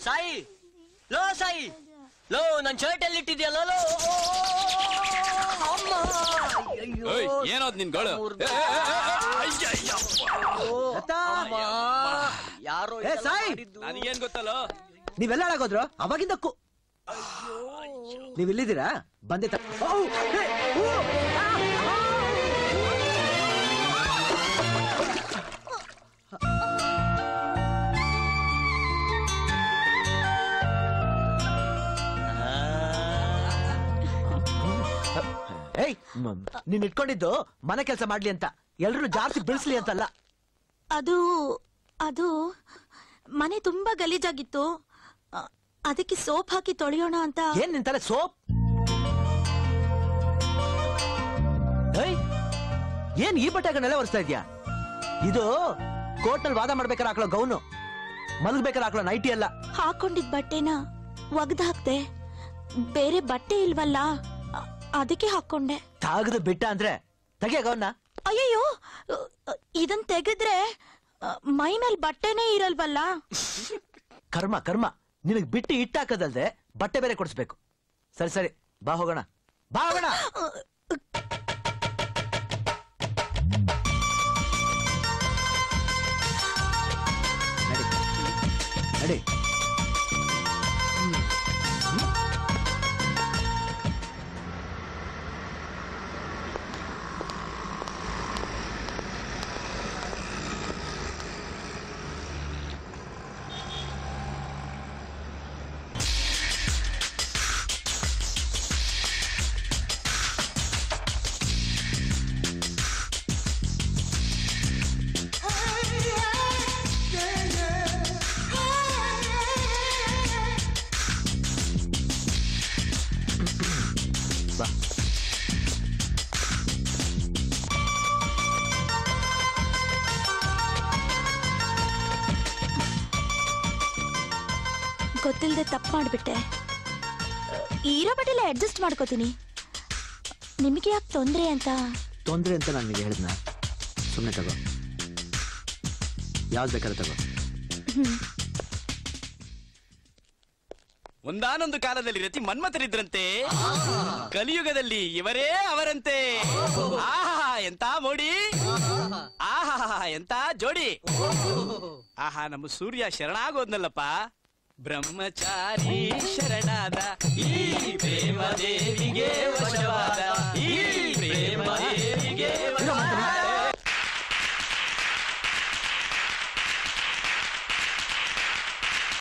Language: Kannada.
ಸಾಯಿ ಲೋ ಸಾಯಿ ಲೋ ನನ್ ಶರ್ಟ್ ಎಲ್ಲಿ ಇಟ್ಟಿದ್ಯಲ್ಲ ಲೋ ಅಮ್ಮ ಅಯ್ಯಯ್ಯೋ. ಏಯ್, ಏನೋದ್ ನಿನ್ ಗೋಳು? ಮುರ್ದೆ. ಏ, ಏ, ಏ, ಏ, ಅಯ್ಯಯ್ಯೋ. ಲತಾ! ಅಮ್ಮ, ಯಾರೋ ಏ, ಇದೆಲ್ಲ ಸಾಯಿ! ಮಾಡಿದ್ದು. ನನಗೇನ್ ಗೊತ್ತಲ್ಲೋ ನೀವೆಲ್ಲ ಹಾಳಾಗೋದ್ರು ಅವಾಗಿಂದ ಕು ನೀವ್ ಇಲ್ಲಿದ್ದೀರಾ ಬಂದೆ ತ- ಔ! ಏ, ಊ! ಆ! ಆ! ಏಯ್ ಮ್- ನೀನ್ ಇಟ್ಕೊಂಡಿದ್ದು ಮನೆ ಕೆಲಸ ಮಾಡ್ಲಿ ಅಂತ ಎಲ್ರು ಜಾಸ್ತಿ ಬೀಳ್ಸ್ಲಿ ಅಂತಲ್ಲ ಅದು ಅದು ಮನೆ ತುಂಬಾ ಗಲೀಜಾಗಿತ್ತು ಅ, ಅದಕ್ಕೆ ಸೋಪ್ ಹಾಕಿ ತೊಳೆಯೋಣ ಅಂತ ಏನ್ ನಿಂತಲ್ಲ ಸೋಪ್ ಏಯ್ ಏನ್ ಈ ಬಟ್ಟೆಗಳನ್ನೆಲ್ಲ ಒರೆಸ್ತಾ ಇದ್ಯಾ ಇದು ಕೋರ್ಟ್ನಲ್ಲಿ ವಾದ ಮಾಡ್ಬೇಕಾದ್ರೆ ಹಾಕ್ಲೋ ಗೌನು ಮಲಗ್ಬೇಕಾದ್ರೆ ಹಾಕ್ಲೋ ನೈಟಿ ಅಲ್ಲ ಹಾಕೊಂಡಿದ್ ಬಟ್ಟೆನ ಒಗ್ದ್ ಹಾಕ್ದೆ ಬೇರೆ ಬಟ್ಟೆ ಇಲ್ವಲ್ಲ ಅ- ಅದಕ್ಕೆ ಹಾಕೊಂಡೆ ತಾಗದು ಬಿಟ್ಟ ಅಂದ್ರೆ ತೆಗಿಯ ಗೌನ ಅಯ್ಯಯ್ಯೋ ಅ, ಅ, ಇದನ್ ತೆಗೆದ್ರೆ ಅ, ಮೈ ಮೇಲ್ ಬಟ್ಟೆನೇ ಇರಲ್ವಲ್ಲ ಕರ್ಮ ಕರ್ಮ ನಿನಗ್ ಬಿಟ್ಟು ಇಟ್ಟಾಕದಲ್ದೆ ಬಟ್ಟೆ ಬೇರೆ ಕೊಡಿಸ್ಬೇಕು ಸರಿ ಸರಿ ಬಾ ಹೋಗೋಣ ಬಾ ಹೋಗೋಣ ನಡಿ. ನಡಿ ಬಾ ಗೊತ್ತಿಲ್ಲದೆ ತಪ್ಪು ಮಾಡ್ಬಿಟ್ಟೆ ಇರೋ ಬಟ್ಟೆಲ್ಲ ಅಡ್ಜಸ್ಟ್ ಮಾಡ್ಕೋತೀನಿ ನಿಮಗೆ ಯಾಕೆ ತೊಂದ್ರೆ ಅಂತ ತೊಂದ್ರೆ ಅಂತ ನಾನು ನಿನಗೆ ಹೇಳಿದ್ನ ಸುಮ್ಮನೆ ತಗೋ ಯಾವ್ದು ಬೇಕಾದ್ರೆ ತಗೋ ಒಂದಾನೊಂದು ಕಾಲದಲ್ಲಿ ರತಿ ಮನ್ಮಥರಿದ್ರಂತೆ ಕಲಿಯುಗದಲ್ಲಿ ಇವರೇ ಅವರಂತೆ ಆಹಾ ಎಂತ ಮೋಡಿ ಆಹಾ ಎಂತ ಜೋಡಿ ಆಹಾ ನಮ್ಮ ಸೂರ್ಯ ಶರಣಾಗೋದ್ನಲ್ಲಪ್ಪ ಬ್ರಹ್ಮಚಾರಿ ಶರಣಾದ ಈ ಪ್ರೇಮ ದೇವಿಗೆ ವಶವಾದ ಈ ಪ್ರೇಮ ದೇವಿಗೆ ವಶವಾದ